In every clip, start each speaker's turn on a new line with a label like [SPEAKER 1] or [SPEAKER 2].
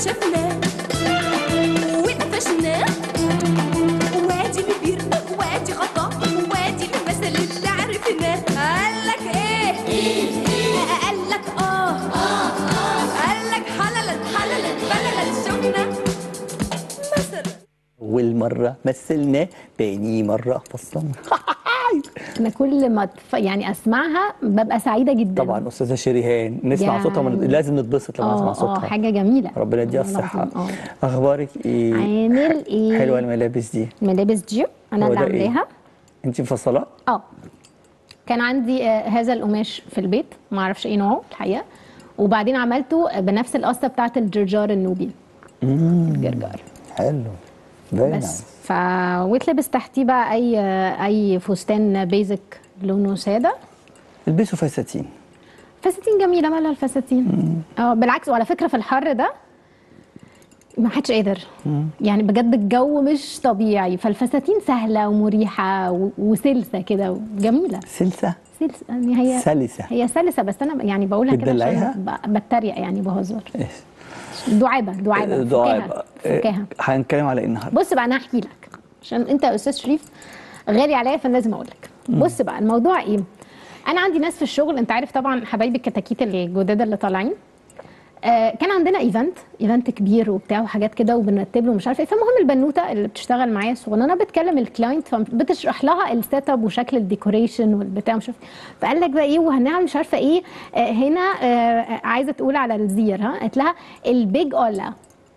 [SPEAKER 1] شفناه وقفشناه وادي اللي بير وادي غطا وادي المثل اللي عرفناه قالك ايه قالك اه قالك حللا حللا بللا شفنا مثلا
[SPEAKER 2] اول مره مثلنا تاني مره فصلنا
[SPEAKER 3] انا كل ما تف... يعني اسمعها ببقى سعيده جدا
[SPEAKER 2] طبعا استاذه شريهان نسمع
[SPEAKER 3] يعني-
[SPEAKER 2] صوتها من... لازم نتبسط لما نسمع
[SPEAKER 3] اه اه
[SPEAKER 2] صوتها
[SPEAKER 3] حاجه جميله
[SPEAKER 2] ربنا يديها
[SPEAKER 3] والله
[SPEAKER 2] الصحه
[SPEAKER 3] العظيم، اه
[SPEAKER 2] اخبارك ايه
[SPEAKER 3] عامل ايه
[SPEAKER 2] حلوه الملابس دي
[SPEAKER 3] ملابس دي انا
[SPEAKER 2] هو
[SPEAKER 3] اللي
[SPEAKER 2] ده إيه؟
[SPEAKER 3] عاملاها
[SPEAKER 2] انت مفصله
[SPEAKER 3] اه كان عندي آه، هذا القماش في البيت ما اعرفش ايه نوعه الحقيقه وبعدين عملته بنفس القصه بتاعه الجرجار النوبي الجرجار
[SPEAKER 2] حلو باين
[SPEAKER 3] بس ف وتلبس تحتيه بقى اي اي فستان بيزك لونه ساده
[SPEAKER 2] البسوا فساتين
[SPEAKER 3] فساتين جميله مالها الفساتين اه بالعكس وعلى فكره في الحر ده ما حدش قادر يعني بجد الجو مش طبيعي فالفساتين سهله ومريحه و- وسلسه كده وجميله
[SPEAKER 2] سلسه
[SPEAKER 3] سلسه يعني هي
[SPEAKER 2] سلسه
[SPEAKER 3] هي سلسه بس انا يعني بقولها كده
[SPEAKER 2] بتدلعيها؟
[SPEAKER 3] عشان ب- بتريق يعني بهزر
[SPEAKER 2] ايش
[SPEAKER 3] دعابه دعابه
[SPEAKER 2] دعاء
[SPEAKER 3] فكاهه فكاهه
[SPEAKER 2] هنتكلم على ايه النهارده
[SPEAKER 3] بص بقى انا هحكي لك عشان انت يا استاذ شريف غالي عليا فلازم اقول لك بص بقى الموضوع ايه انا عندي ناس في الشغل انت عارف طبعا حبايبي الكتاكيت الجداد اللي طالعين آه كان عندنا ايفنت ايفنت كبير وبتاع وحاجات كده وبنرتب له مش عارفه ايه فالمهم البنوته اللي بتشتغل معايا الصغننه بتكلم الكلاينت فبتشرح لها السيت اب وشكل الديكوريشن والبتاع مش عارفه فقال لك بقى ايه وهنعمل مش عارفه ايه آه هنا آه عايزه تقول على الزير ها قالت لها البيج اولا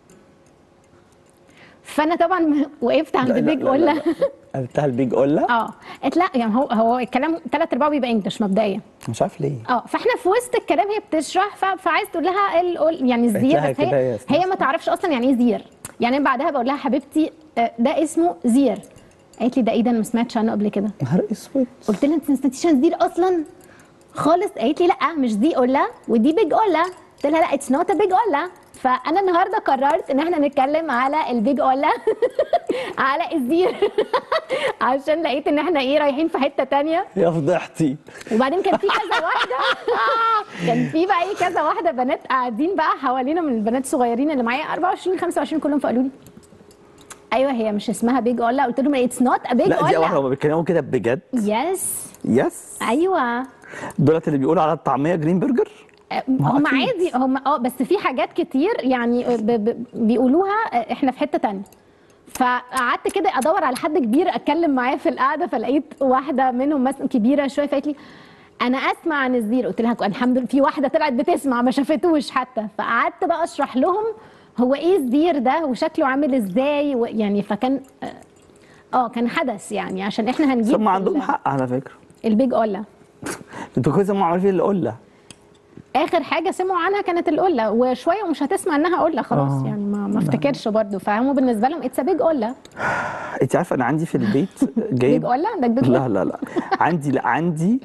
[SPEAKER 3] فانا طبعا وقفت عند بيج اولا
[SPEAKER 2] قلتها البيج اولا
[SPEAKER 3] اه قالت لا يعني هو هو الكلام ثلاث ارباعه بيبقى انجلش مبدئيا
[SPEAKER 2] مش عارف ليه
[SPEAKER 3] اه فاحنا في وسط الكلام هي بتشرح ف- فعايز تقول لها ال- ال- يعني الزير
[SPEAKER 2] لها
[SPEAKER 3] بس
[SPEAKER 2] كده
[SPEAKER 3] هي
[SPEAKER 2] يا أستاذ.
[SPEAKER 3] هي ما تعرفش اصلا يعني ايه زير يعني أنا بعدها بقول لها حبيبتي آه، ده اسمه زير قالت لي ده ايه ده انا ما سمعتش عنه قبل كده
[SPEAKER 2] نهار اسود
[SPEAKER 3] قلت لها انت ما سمعتيش عن زير اصلا خالص قالت لي لا مش دي اولا ودي بيج اولا قلت لها لا اتس نوت بيج اولا فانا النهارده قررت ان احنا نتكلم على البيج اولا على الزير عشان لقيت ان احنا ايه رايحين في حته تانية
[SPEAKER 2] يا فضحتي
[SPEAKER 3] وبعدين كان في كذا واحده كان في بقى ايه كذا واحده بنات قاعدين بقى حوالينا من البنات الصغيرين اللي معايا 24 25 كلهم فقالوا لي ايوه هي مش اسمها بيج اولا قلت لهم اتس نوت ا بيج
[SPEAKER 2] لا دي اول
[SPEAKER 3] اولا
[SPEAKER 2] هما بيتكلموا كده بجد
[SPEAKER 3] يس
[SPEAKER 2] يس
[SPEAKER 3] ايوه
[SPEAKER 2] دولت اللي بيقولوا على الطعميه جرين برجر
[SPEAKER 3] هم
[SPEAKER 2] أكيد.
[SPEAKER 3] عادي هم اه بس في حاجات كتير يعني ب ب بيقولوها احنا في حته تانية فقعدت كده ادور على حد كبير اتكلم معاه في القعده فلقيت واحده منهم مثلا كبيره شويه فقالت لي انا اسمع عن الزير قلت لها الحمد لله في واحده طلعت بتسمع ما شافتوش حتى فقعدت بقى اشرح لهم هو ايه الزير ده وشكله عامل ازاي و- يعني فكان اه كان حدث يعني عشان احنا هنجيب
[SPEAKER 2] ثم عندهم
[SPEAKER 3] ال-
[SPEAKER 2] حق على فكره
[SPEAKER 3] البيج اولا
[SPEAKER 2] انتوا كويس ما عارفين اللي قله
[SPEAKER 3] اخر حاجه سمعوا عنها كانت القله وشويه ومش هتسمع انها قله خلاص
[SPEAKER 2] آه.
[SPEAKER 3] يعني ما ما افتكرش برضه فهم بالنسبه لهم اتس بيج قله
[SPEAKER 2] انت عارفه انا عندي في البيت جايب
[SPEAKER 3] بيج قله عندك بيج
[SPEAKER 2] لا
[SPEAKER 3] قله
[SPEAKER 2] لا لا عندي لا عندي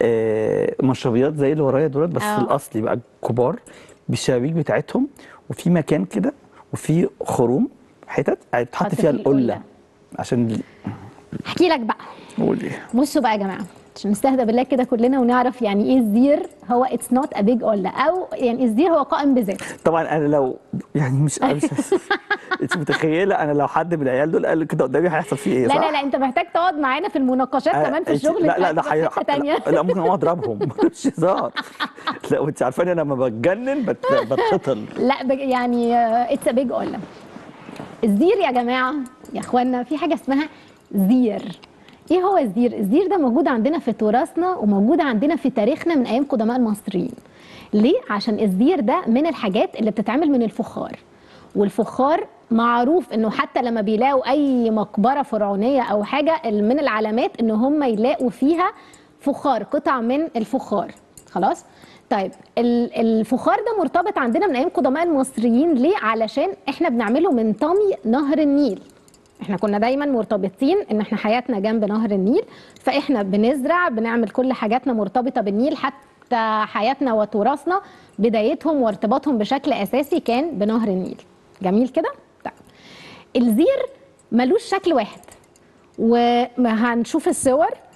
[SPEAKER 2] آه مشربيات زي اللي ورايا دولت بس
[SPEAKER 3] آه.
[SPEAKER 2] الاصلي بقى كبار بالشبابيك بتاعتهم وفي مكان كده وفي خروم حتت بتحط
[SPEAKER 3] حط
[SPEAKER 2] فيها
[SPEAKER 3] فيه
[SPEAKER 2] القله
[SPEAKER 3] القلة.
[SPEAKER 2] عشان
[SPEAKER 3] احكي لك بقى
[SPEAKER 2] قولي
[SPEAKER 3] بصوا بقى يا جماعه عشان نستهدى بالله كده كلنا ونعرف يعني ايه الزير هو اتس نوت ا بيج قله او يعني الزير هو قائم بذاته
[SPEAKER 2] طبعا انا لو يعني مش مش انت متخيله انا لو حد من العيال دول قال كده قدامي هيحصل فيه ايه
[SPEAKER 3] لا
[SPEAKER 2] صح؟
[SPEAKER 3] لا لا انت محتاج تقعد معانا في المناقشات
[SPEAKER 2] آه،
[SPEAKER 3] كمان في
[SPEAKER 2] أنت-
[SPEAKER 3] الشغل
[SPEAKER 2] لا لا ده
[SPEAKER 3] في
[SPEAKER 2] حي...
[SPEAKER 3] حته تانية
[SPEAKER 2] لا, لا ممكن اقوم اضربهم مش هزار لا وانت عارفاني انا لما بتجنن بت... بتقتل
[SPEAKER 3] لا بج- يعني اتس ا بيج قله الزير يا جماعه يا اخوانا في حاجه اسمها زير ايه هو الزير الزير ده موجود عندنا في تراثنا وموجود عندنا في تاريخنا من ايام قدماء المصريين ليه عشان الزير ده من الحاجات اللي بتتعمل من الفخار والفخار معروف انه حتى لما بيلاقوا اي مقبره فرعونيه او حاجه من العلامات ان هم يلاقوا فيها فخار قطع من الفخار خلاص طيب ال- الفخار ده مرتبط عندنا من ايام قدماء المصريين ليه علشان احنا بنعمله من طمي نهر النيل احنا كنا دايما مرتبطين ان احنا حياتنا جنب نهر النيل فاحنا بنزرع بنعمل كل حاجاتنا مرتبطه بالنيل حتى حياتنا وتراثنا بدايتهم وارتباطهم بشكل اساسي كان بنهر النيل جميل كده طيب الزير ملوش شكل واحد وهنشوف الصور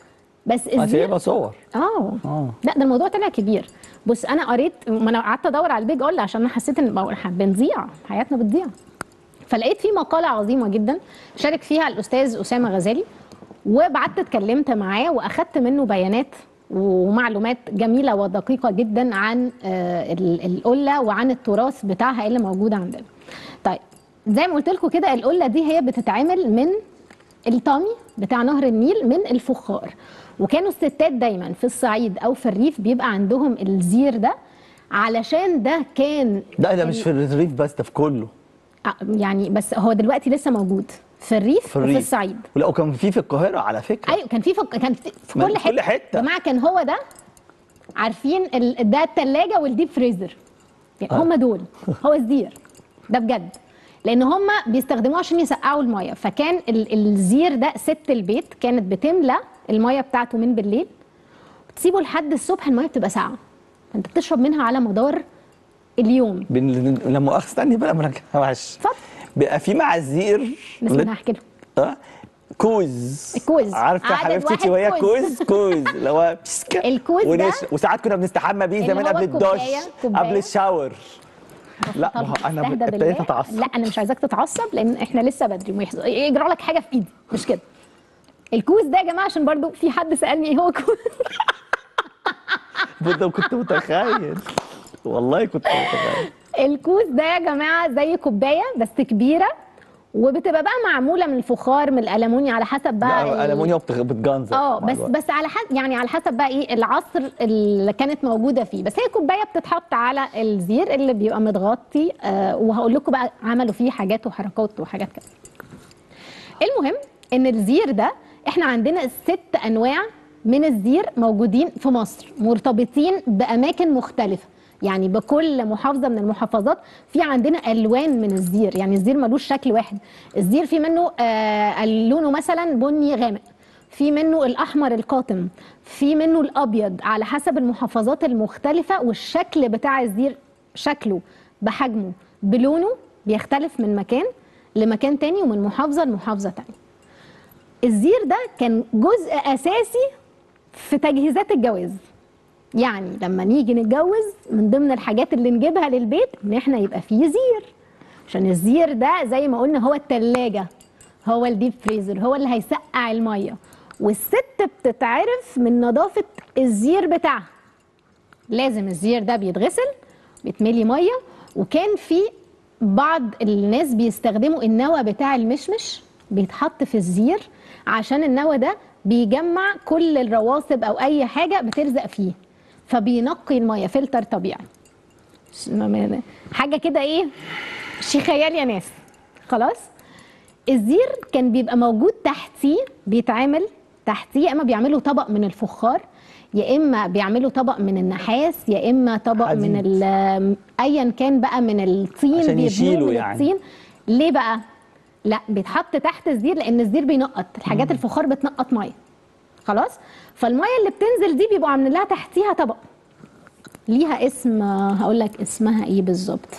[SPEAKER 3] بس
[SPEAKER 2] انا
[SPEAKER 3] الزير
[SPEAKER 2] سايبها صور
[SPEAKER 3] اه
[SPEAKER 2] اه
[SPEAKER 3] لا ده الموضوع طلع كبير بص انا قريت ما انا قعدت ادور على البيج اول عشان انا حسيت ان بقى- بنضيع حياتنا بتضيع فلقيت في مقاله عظيمه جدا شارك فيها الاستاذ اسامه غزالي وبعدت اتكلمت معاه واخدت منه بيانات ومعلومات جميله ودقيقه جدا عن آه، ال- القله وعن التراث بتاعها اللي موجود عندنا. طيب زي ما قلت لكم كده القله دي هي بتتعمل من الطامي بتاع نهر النيل من الفخار وكانوا الستات دايما في الصعيد او في الريف بيبقى عندهم الزير ده علشان ده كان
[SPEAKER 2] لا ده مش في الريف بس ده في كله
[SPEAKER 3] آه، يعني بس هو دلوقتي لسه موجود في الريف
[SPEAKER 2] في الريف
[SPEAKER 3] وفي الصعيد
[SPEAKER 2] ولا وكان في في القاهره على فكره
[SPEAKER 3] ايوه كان في فك... كان في, في
[SPEAKER 2] ما
[SPEAKER 3] كل
[SPEAKER 2] في
[SPEAKER 3] حته
[SPEAKER 2] كل حتة.
[SPEAKER 3] يا جماعه كان هو ده عارفين ال... ده الثلاجه والديب فريزر يعني
[SPEAKER 2] آه.
[SPEAKER 3] هم دول هو الزير ده بجد لان هم بيستخدموه عشان يسقعوا الميه فكان ال... الزير ده ست البيت كانت بتملى الميه بتاعته من بالليل وتسيبه لحد الصبح الميه بتبقى ساقعه انت بتشرب منها على مدار اليوم
[SPEAKER 2] بن... لا مؤاخذه استني بقى ما انا معلش
[SPEAKER 3] اتفضل
[SPEAKER 2] بيبقى في معزير
[SPEAKER 3] بس انا هحكي لهم
[SPEAKER 2] اه كوز
[SPEAKER 3] الكوز.
[SPEAKER 2] عارفه
[SPEAKER 3] عدد
[SPEAKER 2] حبيبتي
[SPEAKER 3] واحد
[SPEAKER 2] وهي
[SPEAKER 3] كوز.
[SPEAKER 2] كوز كوز اللي هو بسكة
[SPEAKER 3] الكوز ده
[SPEAKER 2] ونش... وساعات كنا بنستحمى بيه
[SPEAKER 3] اللي
[SPEAKER 2] زمان
[SPEAKER 3] هو
[SPEAKER 2] قبل الدش
[SPEAKER 3] كوباية- كوباية.
[SPEAKER 2] قبل الشاور لا ما هو انا
[SPEAKER 3] استهدى
[SPEAKER 2] ابتديت
[SPEAKER 3] بالله.
[SPEAKER 2] اتعصب
[SPEAKER 3] لا انا مش عايزاك تتعصب لان احنا لسه بدري ويحصل يجرى لك حاجه في ايدي مش كده الكوز ده يا جماعه عشان برضو في حد سالني ايه هو كوز
[SPEAKER 2] برضه كنت متخيل والله كنت متخيل
[SPEAKER 3] الكوز ده يا جماعه زي كوبايه بس كبيره وبتبقى بقى معموله من الفخار من الالومنيوم على حسب بقى ال-
[SPEAKER 2] لا الومنيوم بتغ- بتجنزر
[SPEAKER 3] اه
[SPEAKER 2] مع
[SPEAKER 3] بس
[SPEAKER 2] الوقت.
[SPEAKER 3] بس على حسب يعني على حسب بقى ايه العصر اللي كانت موجوده فيه بس هي كوبايه بتتحط على الزير اللي بيبقى متغطي آه وهقول لكم بقى عملوا فيه حاجات وحركات وحاجات كده المهم ان الزير ده احنا عندنا ست انواع من الزير موجودين في مصر مرتبطين باماكن مختلفه يعني بكل محافظه من المحافظات في عندنا الوان من الزير يعني الزير ملوش شكل واحد الزير في منه آه لونه مثلا بني غامق في منه الاحمر القاتم في منه الابيض على حسب المحافظات المختلفه والشكل بتاع الزير شكله بحجمه بلونه بيختلف من مكان لمكان تاني ومن محافظه لمحافظه تانية الزير ده كان جزء اساسي في تجهيزات الجواز يعني لما نيجي نتجوز من ضمن الحاجات اللي نجيبها للبيت ان احنا يبقى فيه زير عشان الزير ده زي ما قلنا هو التلاجة هو الديب فريزر هو اللي هيسقع المية والست بتتعرف من نظافة الزير بتاعها لازم الزير ده بيتغسل بيتملي ميه وكان في بعض الناس بيستخدموا النوى بتاع المشمش بيتحط في الزير عشان النوى ده بيجمع كل الرواسب او اي حاجه بتلزق فيه فبينقي الميه فلتر طبيعي ش- ما- ما- حاجه كده ايه شي خيال يا ناس خلاص الزير كان بيبقى موجود تحتيه بيتعمل تحتيه يا اما بيعملوا طبق من الفخار يا اما بيعملوا طبق من النحاس يا اما طبق من
[SPEAKER 2] حديد.
[SPEAKER 3] ال- ايا كان بقى من الطين
[SPEAKER 2] عشان
[SPEAKER 3] بيبنوه
[SPEAKER 2] يشيلوا
[SPEAKER 3] من
[SPEAKER 2] يعني.
[SPEAKER 3] الطين ليه بقى لا بيتحط تحت الزير لان الزير بينقط الحاجات الفخار بتنقط ميه خلاص فالميه اللي بتنزل دي بيبقوا عاملين لها تحتيها طبق ليها اسم هقول لك اسمها ايه بالظبط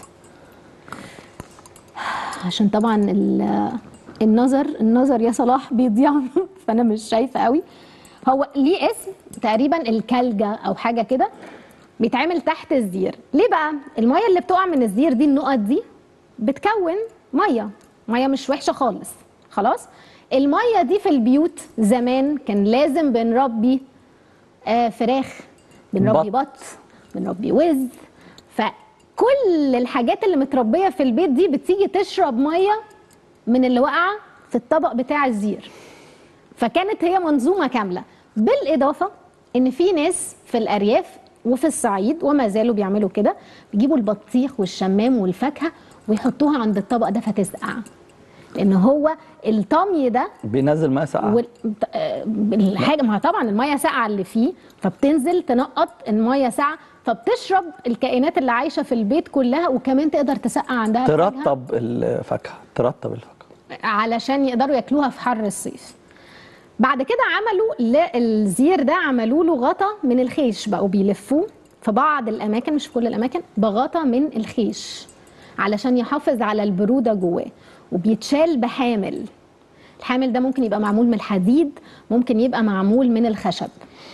[SPEAKER 3] عشان طبعا ال- النظر النظر يا صلاح بيضيع فانا مش شايفه قوي هو ليه اسم تقريبا الكلجة او حاجه كده بيتعمل تحت الزير ليه بقى الميه اللي بتقع من الزير دي النقط دي بتكون ميه ميه مش وحشه خالص خلاص الميه دي في البيوت زمان كان لازم بنربي آه فراخ بنربي
[SPEAKER 2] بط.
[SPEAKER 3] بط بنربي وز فكل الحاجات اللي متربيه في البيت دي بتيجي تشرب ميه من اللي واقعه في الطبق بتاع الزير فكانت هي منظومه كامله بالاضافه ان في ناس في الارياف وفي الصعيد وما زالوا بيعملوا كده بيجيبوا البطيخ والشمام والفاكهه ويحطوها عند الطبق ده فتسقع لان هو الطمي ده
[SPEAKER 2] بينزل ماء ساقعه
[SPEAKER 3] وال... آه، الحاجه ما هو طبعا الميه ساقعه اللي فيه فبتنزل تنقط الميه ساقعه فبتشرب الكائنات اللي عايشه في البيت كلها وكمان تقدر تسقع عندها الفاكهة
[SPEAKER 2] ترطب الفاكهه ترطب الفاكهه
[SPEAKER 3] علشان يقدروا ياكلوها في حر الصيف بعد كده عملوا للزير ده عملوا له غطا من الخيش بقوا بيلفوه في بعض الاماكن مش في كل الاماكن بغطا من الخيش علشان يحافظ على البروده جواه وبيتشال بحامل الحامل ده ممكن يبقى معمول من الحديد ممكن يبقى معمول من الخشب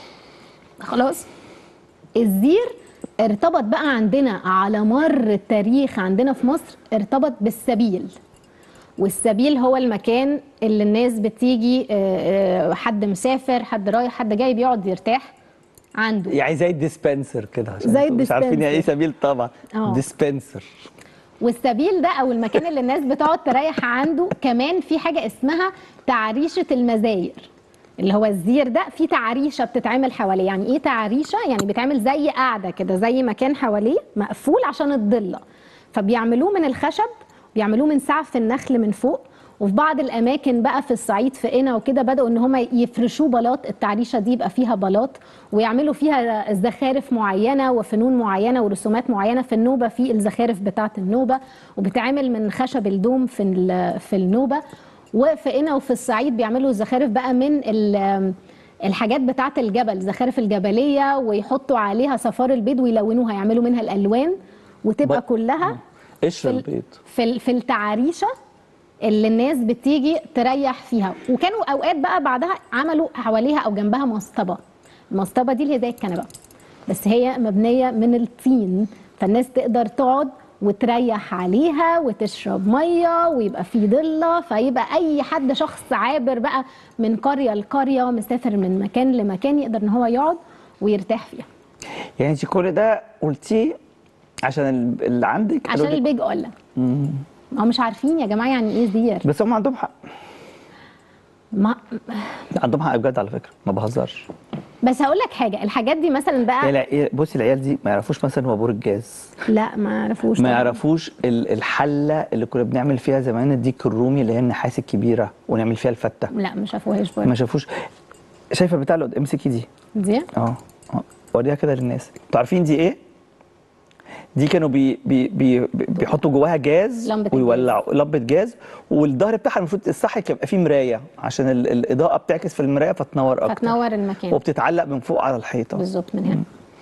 [SPEAKER 3] خلاص الزير ارتبط بقى عندنا على مر التاريخ عندنا في مصر ارتبط بالسبيل والسبيل هو المكان اللي الناس بتيجي آه، آه، حد مسافر حد رايح حد جاي بيقعد يرتاح عنده
[SPEAKER 2] يعني زي الديسبنسر كده عشان
[SPEAKER 3] زي
[SPEAKER 2] انتوا مش عارفين يعني ايه
[SPEAKER 3] الديسبنسر.
[SPEAKER 2] سبيل طبعا
[SPEAKER 3] اه.
[SPEAKER 2] ديسبنسر
[SPEAKER 3] والسبيل ده او المكان اللي الناس بتقعد تريح عنده كمان في حاجه اسمها تعريشه المزاير اللي هو الزير ده في تعريشه بتتعمل حواليه يعني ايه تعريشه يعني بيتعمل زي قاعده كده زي مكان حواليه مقفول عشان الضله فبيعملوه من الخشب بيعملوه من سعف النخل من فوق وفي بعض الاماكن بقى في الصعيد في قنا وكده بداوا ان هم يفرشوه بلاط التعريشه دي يبقى فيها بلاط ويعملوا فيها زخارف معينه وفنون معينه ورسومات معينه في النوبه في الزخارف بتاعه النوبه وبتعمل من خشب الدوم في ال- في النوبه وفي قنا وفي الصعيد بيعملوا الزخارف بقى من ال- الحاجات بتاعه الجبل زخارف الجبليه ويحطوا عليها صفار البيض ويلونوها يعملوا منها الالوان وتبقى
[SPEAKER 2] ب-
[SPEAKER 3] كلها
[SPEAKER 2] قشر
[SPEAKER 3] في ال-
[SPEAKER 2] البيض
[SPEAKER 3] في ال- في التعاريشه اللي الناس بتيجي تريح فيها وكانوا اوقات بقى بعدها عملوا حواليها او جنبها مصطبه المصطبه دي اللي هي زي الكنبه بس هي مبنيه من الطين فالناس تقدر تقعد وتريح عليها وتشرب ميه ويبقى في ضله فيبقى اي حد شخص عابر بقى من قريه لقريه مسافر من مكان لمكان يقدر ان هو يقعد ويرتاح فيها
[SPEAKER 2] يعني انت كل ده قلتيه عشان ال- اللي عندك
[SPEAKER 3] عشان
[SPEAKER 2] قالوا لك-
[SPEAKER 3] البيج قله ما هم مش عارفين يا جماعه يعني ايه زير
[SPEAKER 2] بس هم عندهم حق
[SPEAKER 3] ما
[SPEAKER 2] عندهم حق بجد على فكره ما بهزرش
[SPEAKER 3] بس هقول لك حاجه الحاجات دي مثلا
[SPEAKER 2] يعني
[SPEAKER 3] بقى
[SPEAKER 2] الع- بصي العيال دي ما يعرفوش مثلا هو بور الجاز
[SPEAKER 3] لا ما يعرفوش
[SPEAKER 2] ما
[SPEAKER 3] طبعاً.
[SPEAKER 2] يعرفوش ال- الحله اللي كنا بنعمل فيها زمان الديك الرومي اللي هي النحاس الكبيره ونعمل فيها الفته
[SPEAKER 3] لا ما شافوهاش
[SPEAKER 2] ما
[SPEAKER 3] برضه
[SPEAKER 2] شافوش شايفه البتاع اللي قدام امسكي دي
[SPEAKER 3] دي
[SPEAKER 2] اه اه وريها كده للناس انتوا عارفين دي ايه دي كانوا بي بي بي بيحطوا جواها جاز
[SPEAKER 3] لمبة
[SPEAKER 2] ويولعوا لمبه جاز والظهر بتاعها المفروض الصح يبقى فيه مرايه عشان ال- الاضاءه بتعكس في المرايه فتنور اكتر
[SPEAKER 3] فتنور المكان
[SPEAKER 2] وبتتعلق من فوق على الحيطه
[SPEAKER 3] بالظبط من هنا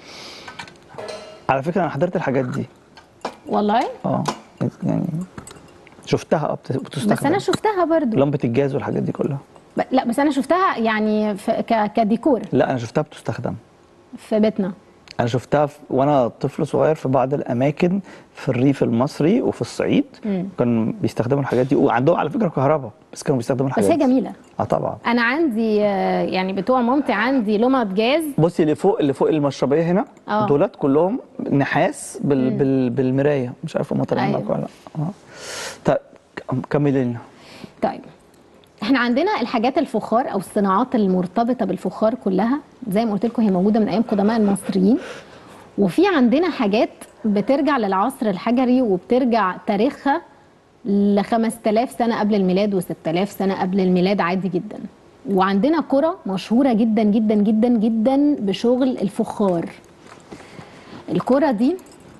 [SPEAKER 2] على فكره انا حضرت الحاجات دي
[SPEAKER 3] والله
[SPEAKER 2] اه يعني شفتها اه بت- بتستخدم
[SPEAKER 3] بس انا شفتها برضو
[SPEAKER 2] لمبه الجاز والحاجات دي كلها
[SPEAKER 3] ب... لا بس انا شفتها يعني في... ك... كديكور
[SPEAKER 2] لا انا شفتها بتستخدم
[SPEAKER 3] في بيتنا
[SPEAKER 2] انا شفتها في وانا طفل صغير في بعض الاماكن في الريف المصري وفي الصعيد كانوا بيستخدموا الحاجات دي وعندهم على فكره كهرباء بس كانوا بيستخدموا
[SPEAKER 3] بس
[SPEAKER 2] الحاجات
[SPEAKER 3] هي
[SPEAKER 2] دي.
[SPEAKER 3] جميله
[SPEAKER 2] اه طبعا
[SPEAKER 3] انا عندي آه، يعني بتوع مامتي عندي لمض جاز
[SPEAKER 2] بصي اللي فوق اللي فوق المشربيه هنا
[SPEAKER 3] آه.
[SPEAKER 2] دولت كلهم نحاس بال بال بالمرايه مش عارفه هم طالعين
[SPEAKER 3] أيوة.
[SPEAKER 2] معاكم ولا لا اه طيب ك- كملي لنا
[SPEAKER 3] طيب احنا عندنا الحاجات الفخار او الصناعات المرتبطه بالفخار كلها زي ما قلت لكم هي موجوده من ايام قدماء المصريين وفي عندنا حاجات بترجع للعصر الحجري وبترجع تاريخها ل 5000 سنه قبل الميلاد و6000 سنه قبل الميلاد عادي جدا وعندنا قرى مشهوره جدا جدا جدا جدا بشغل الفخار القرى دي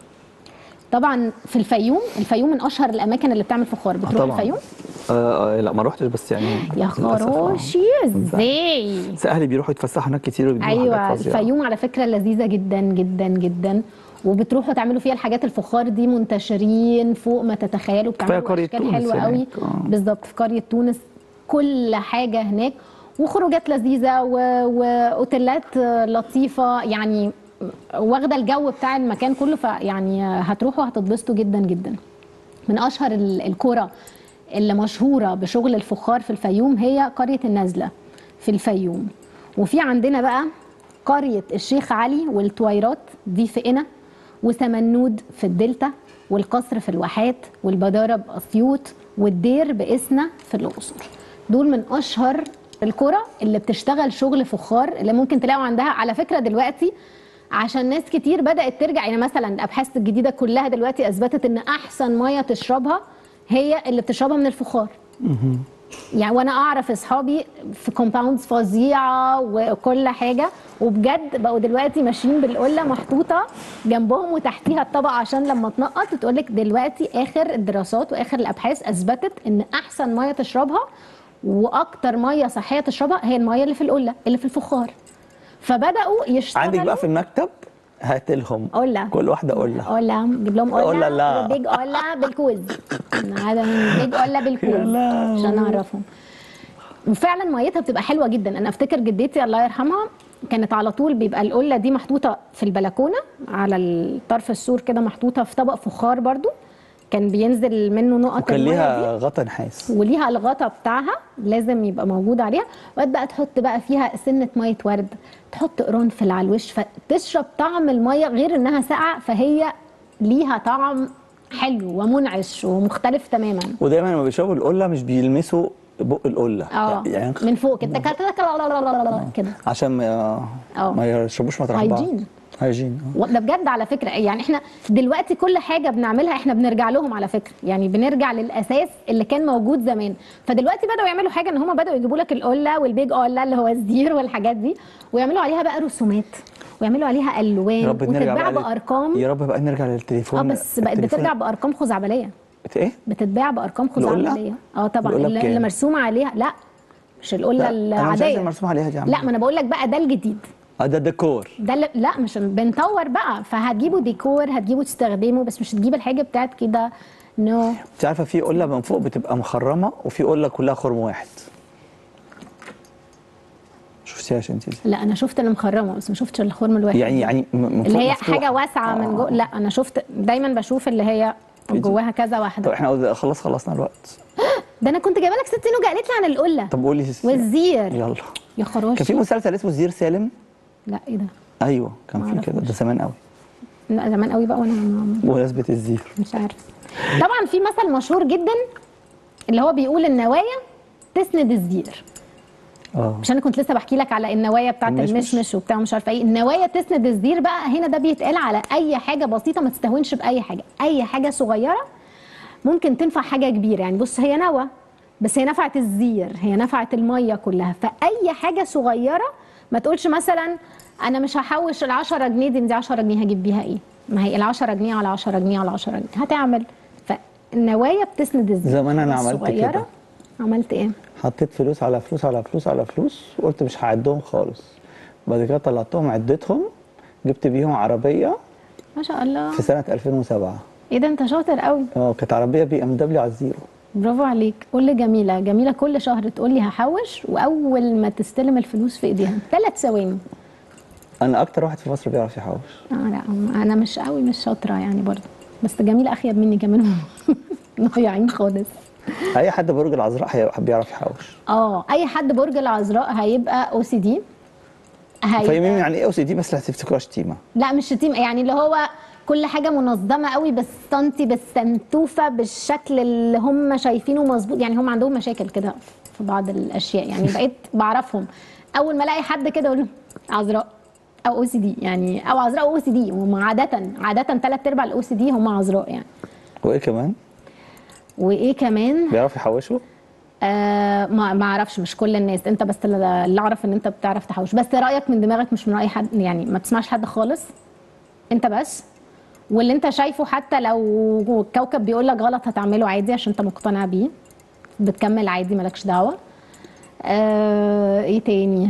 [SPEAKER 3] طبعا في الفيوم الفيوم من اشهر الاماكن اللي بتعمل فخار بتروح
[SPEAKER 2] طبعا
[SPEAKER 3] الفيوم
[SPEAKER 2] آه آه لا ما روحتش بس يعني
[SPEAKER 3] يا
[SPEAKER 2] للأسف، آه.
[SPEAKER 3] خراشي ازاي
[SPEAKER 2] بس اهلي بيروحوا يتفسحوا هناك كتير وبيجيبوا
[SPEAKER 3] ايوه
[SPEAKER 2] حاجات فظيعه
[SPEAKER 3] الفيوم على فكره لذيذه جدا جدا جدا وبتروحوا تعملوا فيها الحاجات الفخار دي منتشرين فوق ما تتخيلوا بتعملوا
[SPEAKER 2] قرية
[SPEAKER 3] اشكال
[SPEAKER 2] تونس
[SPEAKER 3] حلوه قوي
[SPEAKER 2] هناك، آه.
[SPEAKER 3] بالظبط في قريه تونس كل حاجه هناك وخروجات لذيذه و- واوتيلات لطيفه يعني واخده الجو بتاع المكان كله فيعني هتروحوا هتتبسطوا جدا جدا من اشهر ال- القرى اللي مشهوره بشغل الفخار في الفيوم هي قريه النزله في الفيوم وفي عندنا بقى قريه الشيخ علي والتويرات دي في قنا وسمنود في الدلتا والقصر في الواحات والبداره باسيوط والدير باسنا في الاقصر دول من اشهر القرى اللي بتشتغل شغل فخار اللي ممكن تلاقوا عندها على فكره دلوقتي عشان ناس كتير بدات ترجع يعني مثلا الابحاث الجديده كلها دلوقتي اثبتت ان احسن ميه تشربها هي اللي بتشربها من الفخار يعني وانا اعرف اصحابي في كومباوندز فظيعه وكل حاجه وبجد بقوا دلوقتي ماشيين بالقله محطوطه جنبهم وتحتيها الطبقه عشان لما تنقط تقول لك دلوقتي اخر الدراسات واخر الابحاث اثبتت ان احسن ميه تشربها واكتر ميه صحيه تشربها هي الميه اللي في القله اللي في الفخار فبداوا يشتغلوا
[SPEAKER 2] عندك بقى في المكتب هات لهم
[SPEAKER 3] قله
[SPEAKER 2] كل واحده قله
[SPEAKER 3] قله نجيب لهم
[SPEAKER 2] قلة
[SPEAKER 3] قله
[SPEAKER 2] لا.
[SPEAKER 3] بيج قله بالكوز هذا من بيج قله بالكوز
[SPEAKER 2] يا لهوي.
[SPEAKER 3] عشان اعرفهم وفعلا ميتها بتبقى حلوه جدا انا افتكر جدتي الله يرحمها كانت على طول بيبقى القله دي محطوطه في البلكونه على طرف السور كده محطوطه في طبق فخار برضو كان بينزل منه نقط
[SPEAKER 2] وكان
[SPEAKER 3] المية
[SPEAKER 2] ليها
[SPEAKER 3] دي.
[SPEAKER 2] غطا نحاس
[SPEAKER 3] وليها الغطا بتاعها لازم يبقى موجود عليها وقت بقى تحط بقى فيها سنه ميه ورد تحط قرنفل على الوش فتشرب طعم الميه غير انها ساقعه فهي ليها طعم حلو ومنعش ومختلف تماما
[SPEAKER 2] ودايما لما بيشربوا القله مش بيلمسوا بق القله
[SPEAKER 3] اه
[SPEAKER 2] يعني
[SPEAKER 3] من فوق كده تك- تك- تك- كده
[SPEAKER 2] عشان ما
[SPEAKER 3] اه.
[SPEAKER 2] ما يشربوش مطرح بعض
[SPEAKER 3] هايجين.
[SPEAKER 2] هايجين اه.
[SPEAKER 3] و- ده بجد على فكره يعني احنا دلوقتي كل حاجه بنعملها احنا بنرجع لهم على فكره يعني بنرجع للاساس اللي كان موجود زمان فدلوقتي بداوا يعملوا حاجه ان هم بداوا يجيبوا لك القله والبيج قله اللي هو الزير والحاجات دي ويعملوا عليها بقى رسومات ويعملوا عليها
[SPEAKER 2] يا
[SPEAKER 3] الوان
[SPEAKER 2] رب نرجع
[SPEAKER 3] وتتباع
[SPEAKER 2] بقى لل-
[SPEAKER 3] بارقام
[SPEAKER 2] يا رب بقى نرجع للتليفون
[SPEAKER 3] اه بس بقت
[SPEAKER 2] التليفون-
[SPEAKER 3] بترجع بارقام خزعبليه
[SPEAKER 2] بت- ايه
[SPEAKER 3] بتتباع بارقام
[SPEAKER 2] القلة؟
[SPEAKER 3] خزعبليه اه طبعا
[SPEAKER 2] القلة
[SPEAKER 3] اللي,
[SPEAKER 2] بكام؟
[SPEAKER 3] اللي مرسوم عليها لا مش القله
[SPEAKER 2] لا، انا مش عايز
[SPEAKER 3] العاديه
[SPEAKER 2] المرسوم عليها دي يا عم
[SPEAKER 3] لا ما انا بقول لك بقى ده الجديد
[SPEAKER 2] اه ده ديكور
[SPEAKER 3] ده اللي لا مش بنطور بقى فهتجيبوا ديكور هتجيبوا تستخدمه بس مش تجيب الحاجه بتاعت كده نو no.
[SPEAKER 2] انت عارفه في قله من فوق بتبقى مخرمه وفي قله كلها خرم واحد شفتيهاش انت دي
[SPEAKER 3] لا انا شفت اللي مخرمه بس ما شفتش الخرم الواحد
[SPEAKER 2] يعني يعني م- من
[SPEAKER 3] اللي
[SPEAKER 2] فوق
[SPEAKER 3] هي
[SPEAKER 2] مفتوح.
[SPEAKER 3] حاجه واسعه من جوه لا انا شفت دايما بشوف اللي هي جواها كذا
[SPEAKER 2] طب
[SPEAKER 3] واحده
[SPEAKER 2] احنا خلاص خلصنا الوقت
[SPEAKER 3] ده انا كنت جايبه لك ست نوجه قالت لي عن القله
[SPEAKER 2] طب قولي
[SPEAKER 3] والزير
[SPEAKER 2] يلا
[SPEAKER 3] يا
[SPEAKER 2] كان في
[SPEAKER 3] خراشي
[SPEAKER 2] مسلسل اسمه زير سالم
[SPEAKER 3] لا ايه ده
[SPEAKER 2] ايوه كان في كده ده زمان قوي
[SPEAKER 3] لا زمان قوي بقى وانا ما-
[SPEAKER 2] بمناسبه الزير
[SPEAKER 3] مش عارف طبعا في مثل مشهور جدا اللي هو بيقول النوايا تسند الزير
[SPEAKER 2] اه
[SPEAKER 3] مش انا كنت لسه بحكي لك على النوايا بتاعت
[SPEAKER 2] المشمش.
[SPEAKER 3] المشمش وبتاع مش عارفه ايه النوايا تسند الزير بقى هنا ده بيتقال على اي حاجه بسيطه ما تستهونش باي حاجه اي حاجه صغيره ممكن تنفع حاجه كبيره يعني بص هي نوى بس هي نفعت الزير هي نفعت الميه كلها فاي حاجه صغيره ما تقولش مثلا انا مش هحوش ال 10 جنيه دي دي 10 جنيه هجيب بيها ايه ما هي ال 10 جنيه على 10 جنيه على 10 جنيه هتعمل فالنوايا بتسند الزير
[SPEAKER 2] زمان أنا عملت
[SPEAKER 3] الصغيرة.
[SPEAKER 2] كده.
[SPEAKER 3] عملت ايه
[SPEAKER 2] حطيت فلوس على فلوس على فلوس على فلوس وقلت مش هعدهم خالص بعد كده طلعتهم عدتهم جبت بيهم عربيه
[SPEAKER 3] ما شاء الله
[SPEAKER 2] في سنه 2007
[SPEAKER 3] ايه ده انت شاطر قوي
[SPEAKER 2] اه كانت عربيه بي ام دبليو على الزيرو
[SPEAKER 3] برافو عليك قول لي جميله جميله كل شهر تقول لي هحوش واول ما تستلم الفلوس في ايديها ثلاث ثواني
[SPEAKER 2] انا اكتر واحد في مصر بيعرف يحوش
[SPEAKER 3] اه لا انا مش قوي مش شاطره يعني برضه بس جميله اخيب مني كمان ضايعين خالص
[SPEAKER 2] اي حد برج العذراء هي- بيعرف يحوش
[SPEAKER 3] اه اي حد برج العذراء هيبقى او سي دي
[SPEAKER 2] فاهمين يعني ايه او سي دي بس لا تفتكروها شتيمه
[SPEAKER 3] لا مش شتيمه يعني اللي هو كل حاجه منظمه قوي بالسنتي بالسنتوفه بالشكل اللي هم شايفينه مظبوط يعني هم عندهم مشاكل كده في بعض الاشياء يعني بقيت بعرفهم اول ما الاقي حد كده اقول له عذراء او او سي دي يعني او عذراء او او سي دي هم عاده عاده ثلاث ارباع الاو سي دي هم عذراء يعني
[SPEAKER 2] وايه كمان
[SPEAKER 3] وايه كمان
[SPEAKER 2] بيعرف يحوشوا
[SPEAKER 3] آه ما ما اعرفش مش كل الناس انت بس اللي اللي اعرف ان انت بتعرف تحوش بس رايك من دماغك مش من راي حد يعني ما بتسمعش حد خالص انت بس واللي انت شايفه حتى لو الكوكب بيقول لك غلط هتعمله عادي عشان انت مقتنع بيه بتكمل عادي مالكش دعوه آه ايه تاني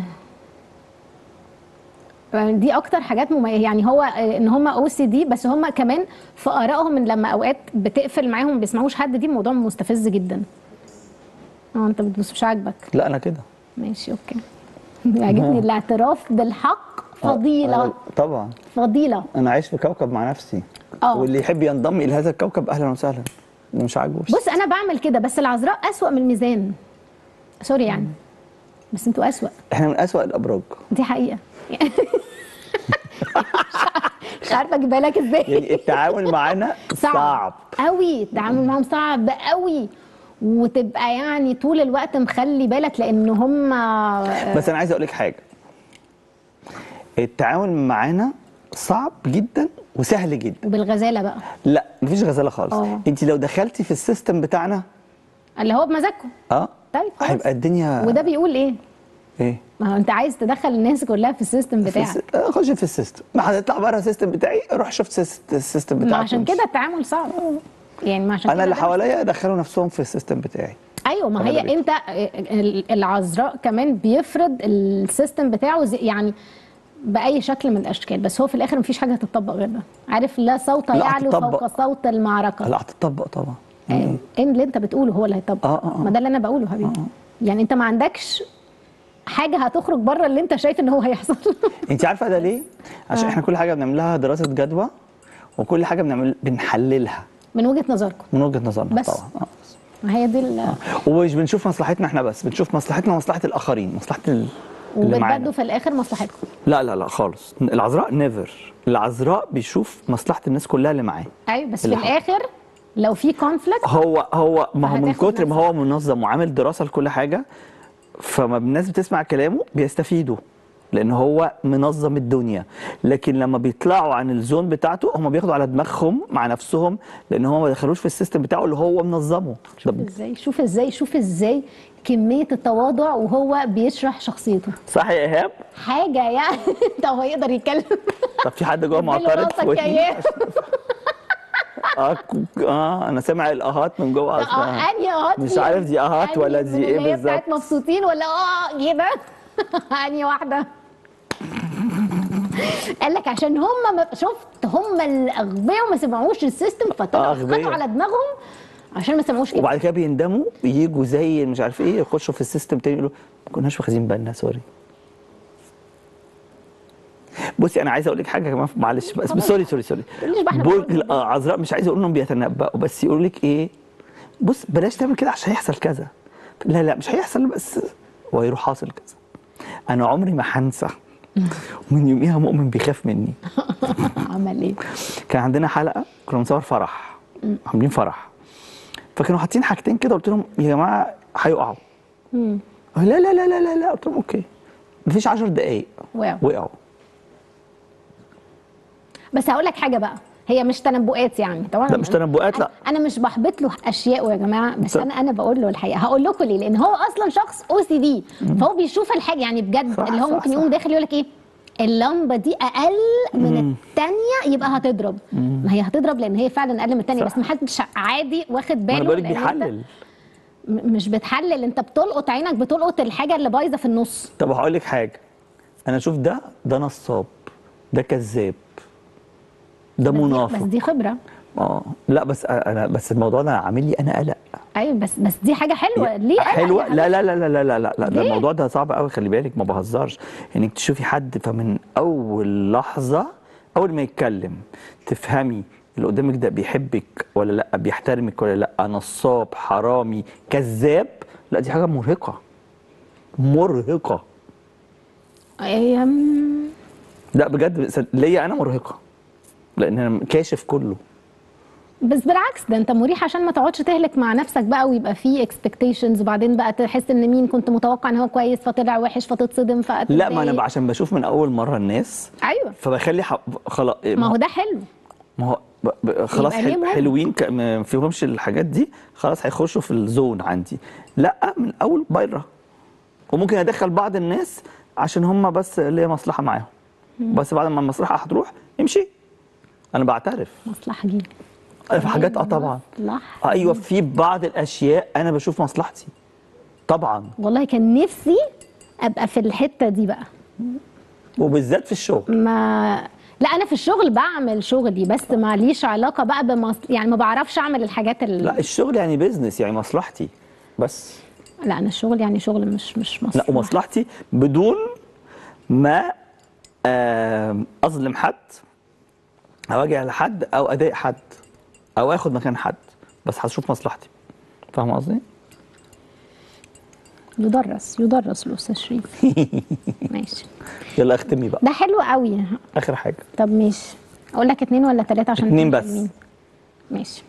[SPEAKER 3] دي اكتر حاجات مميزه يعني هو آه، ان هم او سي دي بس هم كمان في ارائهم ان لما اوقات بتقفل معاهم ما بيسمعوش حد دي موضوع مستفز جدا اه انت بتبص مش عاجبك
[SPEAKER 2] لا انا كده
[SPEAKER 3] ماشي اوكي عاجبني الاعتراف بالحق فضيله
[SPEAKER 2] آه، طبعا
[SPEAKER 3] فضيله
[SPEAKER 2] انا عايش في كوكب مع نفسي
[SPEAKER 3] اه.
[SPEAKER 2] واللي يحب ينضم الى هذا الكوكب اهلا وسهلا اللي مش عاجبه
[SPEAKER 3] بص انا بعمل كده بس العذراء اسوأ من الميزان سوري يعني بس انتوا اسوأ
[SPEAKER 2] احنا من اسوأ الابراج
[SPEAKER 3] دي حقيقه مش عارفه اجيبها لك ازاي
[SPEAKER 2] يعني التعامل معانا صعب
[SPEAKER 3] قوي التعامل معاهم صعب قوي وتبقى يعني طول الوقت مخلي بالك لان هم
[SPEAKER 2] بس انا عايز اقول لك حاجه التعامل معانا صعب جدا وسهل جدا
[SPEAKER 3] وبالغزاله بقى
[SPEAKER 2] لا مفيش غزاله خالص
[SPEAKER 3] اه.
[SPEAKER 2] انت لو دخلتي في السيستم بتاعنا
[SPEAKER 3] اللي هو بمزاجكم
[SPEAKER 2] اه
[SPEAKER 3] طيب خلاص.
[SPEAKER 2] هيبقى الدنيا
[SPEAKER 3] وده بيقول ايه
[SPEAKER 2] ايه
[SPEAKER 3] ما هو انت عايز تدخل الناس كلها في السيستم
[SPEAKER 2] في
[SPEAKER 3] بتاعك
[SPEAKER 2] الس- آه، خش في السيستم ما هتطلع بره السيستم بتاعي روح شوف سيست- السيستم بتاعك
[SPEAKER 3] ما عشان
[SPEAKER 2] وامشي.
[SPEAKER 3] كده التعامل صعب يعني ما عشان
[SPEAKER 2] انا
[SPEAKER 3] كده
[SPEAKER 2] اللي
[SPEAKER 3] ده-
[SPEAKER 2] حواليا دخلوا نفسهم في السيستم بتاعي
[SPEAKER 3] ايوه ما
[SPEAKER 2] أنا
[SPEAKER 3] هي
[SPEAKER 2] ده
[SPEAKER 3] انت ال- العذراء كمان بيفرض السيستم بتاعه زي يعني باي شكل من الاشكال بس هو في الاخر مفيش حاجه هتطبق غير ده عارف لا صوت
[SPEAKER 2] لا،
[SPEAKER 3] يعلو
[SPEAKER 2] هتطبق.
[SPEAKER 3] فوق صوت المعركه
[SPEAKER 2] لا هتطبق طبعا
[SPEAKER 3] آه، ان اللي انت بتقوله هو اللي هيطبق
[SPEAKER 2] آه، آه، آه.
[SPEAKER 3] ما ده اللي انا بقوله حبيبي يعني انت ما عندكش حاجه هتخرج بره اللي انت شايف ان هو هيحصل
[SPEAKER 2] انت عارفه ده ليه عشان
[SPEAKER 3] آه.
[SPEAKER 2] احنا كل حاجه بنعمل لها دراسه جدوى وكل حاجه بنعمل بنحللها
[SPEAKER 3] من وجهه نظركم
[SPEAKER 2] من وجهه نظرنا
[SPEAKER 3] بس.
[SPEAKER 2] طبعا آه.
[SPEAKER 3] ما هي دي ال-
[SPEAKER 2] ومش بنشوف مصلحتنا احنا بس بنشوف مصلحتنا ومصلحه الاخرين مصلحه ال- اللي معانا
[SPEAKER 3] وبتبدوا في الاخر مصلحتكم
[SPEAKER 2] لا لا لا خالص العذراء نيفر العذراء بيشوف مصلحه الناس كلها اللي معاه
[SPEAKER 3] ايوه بس في
[SPEAKER 2] اللي حصل.
[SPEAKER 3] الاخر لو في كونفليكت
[SPEAKER 2] هو هو ما هو من
[SPEAKER 3] هتاخد
[SPEAKER 2] كتر ما
[SPEAKER 3] نفسك.
[SPEAKER 2] هو منظم وعامل دراسه لكل حاجه فما الناس بتسمع كلامه بيستفيدوا لان هو منظم الدنيا لكن لما بيطلعوا عن الزون بتاعته هم بياخدوا على دماغهم مع نفسهم لان هم ما دخلوش في السيستم بتاعه اللي هو منظمه
[SPEAKER 3] شوف
[SPEAKER 2] ده
[SPEAKER 3] ازاي شوف ازاي شوف ازاي كميه التواضع وهو بيشرح شخصيته
[SPEAKER 2] صح يا ايهاب
[SPEAKER 3] حاجه يعني طب هو يقدر يتكلم
[SPEAKER 2] طب في حد جوه
[SPEAKER 3] اديله
[SPEAKER 2] معترض
[SPEAKER 3] راسك
[SPEAKER 2] في
[SPEAKER 3] يا
[SPEAKER 2] ودني
[SPEAKER 3] ايهاب
[SPEAKER 2] اه ك- اه انا سامع الاهات من جوه
[SPEAKER 3] اه
[SPEAKER 2] اصلا
[SPEAKER 3] انهي اهات
[SPEAKER 2] مش
[SPEAKER 3] فيهم؟
[SPEAKER 2] عارف دي اهات
[SPEAKER 3] أنهي
[SPEAKER 2] ولا
[SPEAKER 3] من
[SPEAKER 2] دي ايه
[SPEAKER 3] اللي هي بتاعت
[SPEAKER 2] بالظبط
[SPEAKER 3] مبسوطين ولا اه كده انهي واحده قال لك عشان هم ما شفت هم الاغبياء وما سمعوش السيستم فطلعوا
[SPEAKER 2] أغبياء.
[SPEAKER 3] خدوا على دماغهم عشان ما سمعوش كده
[SPEAKER 2] وبعد كده بيندموا يجوا زي مش عارف ايه يخشوا في السيستم تاني يقولوا ما كناش واخدين بالنا سوري بصي انا عايز اقول لك حاجه كمان معلش بس بس سوري سوري سوري
[SPEAKER 3] تقوليش بقى إحنا
[SPEAKER 2] برج
[SPEAKER 3] بنقول
[SPEAKER 2] العذراء مش عايز اقول انهم بيتنبأوا بس يقول لك ايه بص بلاش تعمل كده عشان هيحصل كذا لا لا مش هيحصل بس وهيروح حاصل كذا انا عمري ما هنسى ومن يوميها مؤمن بيخاف مني
[SPEAKER 3] عمل ايه
[SPEAKER 2] كان عندنا حلقه كنا بنصور فرح عاملين فرح فكانوا حاطين حاجتين كده قلت لهم يا جماعه هيقعوا
[SPEAKER 3] مم.
[SPEAKER 2] لا لا لا لا لا لا قلت لهم اوكي مفيش 10 دقايق
[SPEAKER 3] واو
[SPEAKER 2] وقعوا
[SPEAKER 3] بس هقول لك حاجه بقى هي مش تنبؤات يعني طبعا
[SPEAKER 2] لا مش تنبؤات لا
[SPEAKER 3] انا مش بحبط له اشياء يا جماعه بس
[SPEAKER 2] طب.
[SPEAKER 3] انا انا بقول له الحقيقه هقول لكم ليه لان هو اصلا شخص او سي دي فهو بيشوف الحاجه يعني بجد
[SPEAKER 2] صح،
[SPEAKER 3] اللي هو
[SPEAKER 2] صح،
[SPEAKER 3] ممكن
[SPEAKER 2] صح.
[SPEAKER 3] يقوم داخل يقول لك ايه اللمبه دي اقل من الثانيه يبقى هتضرب ما هي هتضرب لان هي فعلا اقل من الثانيه
[SPEAKER 2] صح.
[SPEAKER 3] بس ما حدش عادي واخد
[SPEAKER 2] ما
[SPEAKER 3] باله
[SPEAKER 2] انا بقول لك
[SPEAKER 3] لأن أنت
[SPEAKER 2] بيحلل
[SPEAKER 3] م- مش بتحلل انت بتلقط عينك بتلقط الحاجه اللي بايظه في النص
[SPEAKER 2] طب هقول لك حاجه انا اشوف ده ده نصاب ده كذاب ده
[SPEAKER 3] بس دي- بس
[SPEAKER 2] منافق
[SPEAKER 3] دي خبره
[SPEAKER 2] اه لا بس انا بس الموضوع ده عامل لي انا قلق
[SPEAKER 3] ايوه بس بس دي حاجه حلوه ليه قلق
[SPEAKER 2] حلوه
[SPEAKER 3] يا
[SPEAKER 2] لا لا لا لا لا لا لا, لا ده
[SPEAKER 3] ليه؟
[SPEAKER 2] الموضوع ده صعب قوي خلي بالك ما بهزرش انك تشوفي حد فمن اول لحظه اول ما يتكلم تفهمي اللي قدامك ده بيحبك ولا لا بيحترمك ولا لا نصاب حرامي كذاب لا دي حاجه مرهقه مرهقه
[SPEAKER 3] هي
[SPEAKER 2] لا بجد صد- ليا انا مرهقه لان انا كاشف كله
[SPEAKER 3] بس بالعكس ده انت مريح عشان ما تقعدش تهلك مع نفسك بقى ويبقى في اكسبكتيشنز وبعدين بقى تحس ان مين كنت متوقع ان هو كويس فطلع وحش فتتصدم فتتضايق
[SPEAKER 2] لا ما انا بقى عشان بشوف من اول مره الناس
[SPEAKER 3] ايوه
[SPEAKER 2] فبخلي ح... خلاص
[SPEAKER 3] ما هو ده حلو
[SPEAKER 2] ما هو ب... ب... خلاص
[SPEAKER 3] يبقى ليه
[SPEAKER 2] حل...
[SPEAKER 3] مهم.
[SPEAKER 2] حلوين ك... ما فيهمش الحاجات دي خلاص هيخشوا في الزون عندي لا من اول بره وممكن ادخل بعض الناس عشان هم بس ليا مصلحه معاهم بس بعد ما المصلحه هتروح امشي انا بعترف
[SPEAKER 3] مصلحه جيب
[SPEAKER 2] في حاجات اه طبعا
[SPEAKER 3] مصلحة
[SPEAKER 2] ايوه في بعض الاشياء انا بشوف مصلحتي طبعا
[SPEAKER 3] والله كان نفسي ابقى في الحته دي بقى
[SPEAKER 2] وبالذات في الشغل
[SPEAKER 3] ما لا انا في الشغل بعمل شغلي بس ماليش علاقه بقى بمص... يعني ما بعرفش اعمل الحاجات ال...
[SPEAKER 2] لا الشغل يعني بيزنس يعني مصلحتي بس
[SPEAKER 3] لا انا الشغل يعني شغل مش مش مصلحة.
[SPEAKER 2] لا ومصلحتي بدون ما آم، اظلم حد او اجي على حد او اضايق حد او اخد مكان حد بس هشوف مصلحتي فاهم قصدي؟
[SPEAKER 3] يدرس يدرس الاستاذ شريف ماشي
[SPEAKER 2] يلا اختمي بقى
[SPEAKER 3] ده حلو قوي
[SPEAKER 2] اخر حاجه
[SPEAKER 3] طب ماشي اقول لك اتنين ولا تلاته عشان
[SPEAKER 2] اتنين
[SPEAKER 3] نكون
[SPEAKER 2] بس.
[SPEAKER 3] حلوين. ماشي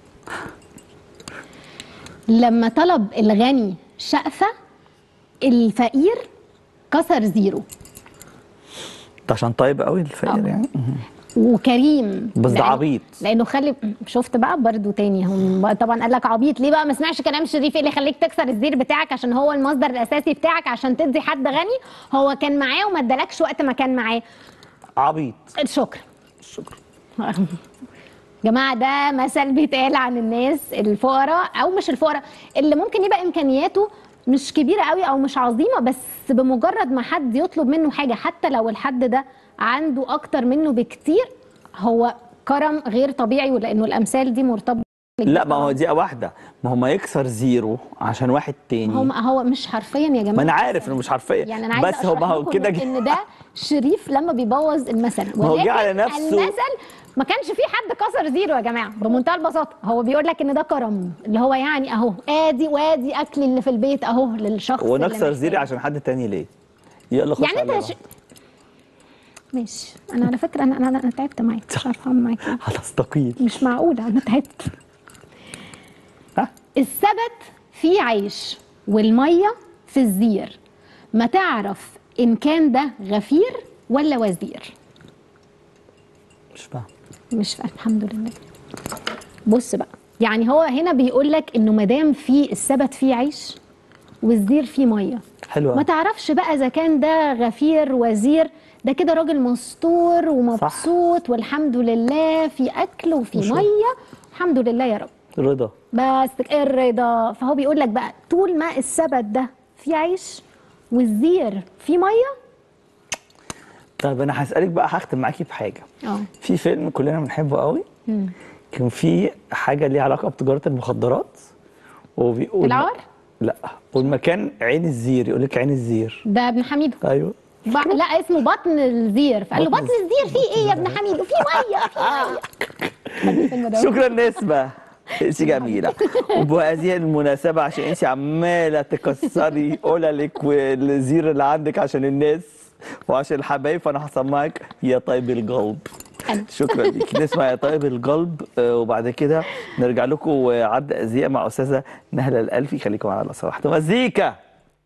[SPEAKER 3] لما طلب الغني شقفه الفقير كسر زيرو
[SPEAKER 2] ده عشان طيب قوي الفقير
[SPEAKER 3] آه.
[SPEAKER 2] يعني
[SPEAKER 3] وكريم
[SPEAKER 2] بس ده
[SPEAKER 3] لأن-
[SPEAKER 2] عبيط.
[SPEAKER 3] لانه خلي شفت بقى برضو تاني هم طبعا قال لك عبيط ليه بقى ما سمعش كلام شريف ايه اللي يخليك تكسر الزير بتاعك عشان هو المصدر الاساسي بتاعك عشان تدي حد غني هو كان معاه وما ادالكش وقت ما كان معاه
[SPEAKER 2] عبيط
[SPEAKER 3] شكرا
[SPEAKER 2] شكرا
[SPEAKER 3] جماعة ده مثل بيتقال عن الناس الفقراء أو مش الفقراء اللي ممكن يبقى إمكانياته مش كبيرة قوي أو مش عظيمة بس بمجرد ما حد يطلب منه حاجة حتى لو الحد ده عنده أكتر منه بكتير هو كرم غير طبيعي ولأنه الأمثال دي مرتبطة
[SPEAKER 2] لا ما هو دي واحده ما هو ما يكسر زيرو عشان واحد تاني
[SPEAKER 3] هو هو مش حرفيا يا جماعه
[SPEAKER 2] ما انا عارف انه مش حرفيا
[SPEAKER 3] يعني انا عايزه
[SPEAKER 2] بس هو ما هو
[SPEAKER 3] أشرح
[SPEAKER 2] كده
[SPEAKER 3] لكم
[SPEAKER 2] جه-
[SPEAKER 3] ان ده شريف لما بيبوظ المثل
[SPEAKER 2] ما هو جه
[SPEAKER 3] ولكن
[SPEAKER 2] على نفسه.
[SPEAKER 3] المثل ما كانش في حد كسر زيرو يا جماعه بمنتهى البساطه هو بيقول لك ان ده كرم اللي هو يعني اهو ادي وادي اكل اللي في البيت اهو للشخص اللي
[SPEAKER 2] ونكسر
[SPEAKER 3] محتاج.
[SPEAKER 2] زيري عشان حد تاني ليه يلا خش
[SPEAKER 3] يعني
[SPEAKER 2] على
[SPEAKER 3] انت ش... ماشي انا على فكره انا انا, أنا تعبت معاك مش عارفه اعمل معاك إيه.
[SPEAKER 2] هتستقيل
[SPEAKER 3] مش معقوله انا تعبت
[SPEAKER 2] ها
[SPEAKER 3] السبت فيه عيش والميه في الزير ما تعرف ان كان ده غفير ولا وزير
[SPEAKER 2] مش فاهم
[SPEAKER 3] مش فاهم الحمد لله بص بقى يعني هو هنا بيقول لك انه ما دام في السبت فيه عيش والزير فيه ميه
[SPEAKER 2] حلوة
[SPEAKER 3] ما تعرفش بقى اذا كان ده غفير وزير ده كده راجل مستور ومبسوط والحمد لله في اكل وفي
[SPEAKER 2] مشروع.
[SPEAKER 3] ميه الحمد لله يا رب
[SPEAKER 2] رضا
[SPEAKER 3] بس الرضا فهو بيقول لك بقى طول ما السبت ده فيه عيش والزير فيه ميه
[SPEAKER 2] طيب انا هسالك بقى هختم معاكي بحاجه
[SPEAKER 3] اه
[SPEAKER 2] في فيلم كلنا بنحبه قوي كان في حاجه ليها علاقه بتجاره المخدرات وبيقول
[SPEAKER 3] العار؟
[SPEAKER 2] لا والمكان عين الزير يقول لك عين الزير
[SPEAKER 3] ده ابن حميدو
[SPEAKER 2] ايوه
[SPEAKER 3] ب- لا اسمه بطن الزير فقال له
[SPEAKER 2] بطن
[SPEAKER 3] بطن الزير فيه ايه يا ابن حميدو فيه ميه فيه ميه بحب الفيلم ده أوي.
[SPEAKER 2] شكرا نسبة انت جميلة وبهذه المناسبة عشان انت عمالة تكسري قللك والزير اللي عندك عشان الناس وعشان الحبايب فانا هسمعك يا طيب القلب
[SPEAKER 3] أنا.
[SPEAKER 2] شكرا ليك نسمع يا طيب القلب آه، وبعد كده نرجع لكم وعد ازياء مع استاذه نهله الالفي خليكم معانا لو سمحتوا مزيكا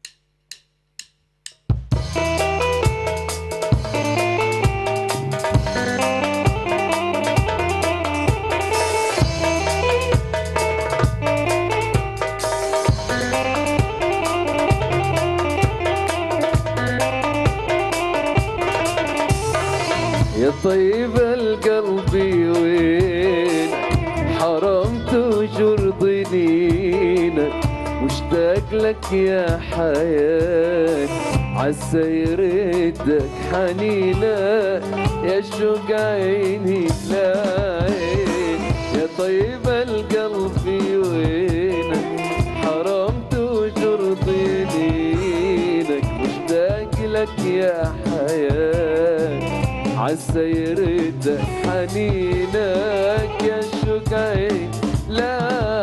[SPEAKER 4] يا طيب القلب وين حرمت وجرض دينك مشتاق لك يا حياة عسى يردك حنينك يا شوق عيني لا عين يا طيب القلب وين حرمت وجرض دينك مشتاق لك يا حياة عسى يردك حنينك يا شوق عين لا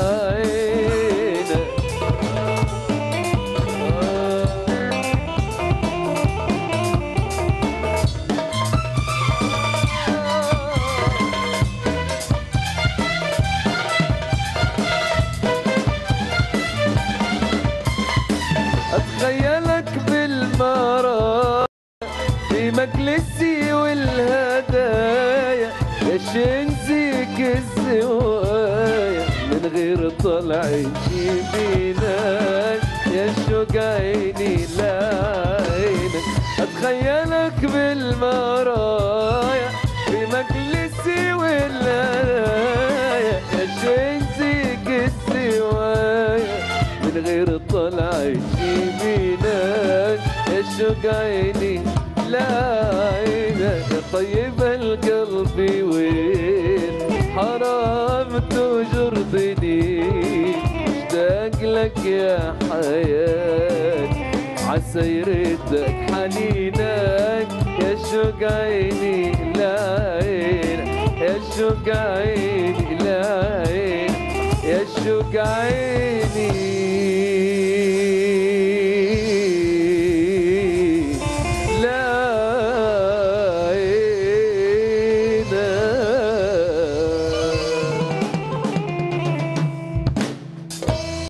[SPEAKER 4] عينك اتخيلك بالمرأة في مجلسي والهدايا يا شنزيك الزوايا من غير طلع جبينك يا شوق عيني لا عينك اتخيلك بالمرايا في مجلسي والهدايا يا شنزيك الزوايا من غير طلع يمينك يا شوق عيني لا عينك يا طيب القلب وين حرام تجرضني مشتاق لك يا حياة عسى يردك حنينك يا شوق عيني لا عينك يا شوق عيني لا عينك يا شوق عيني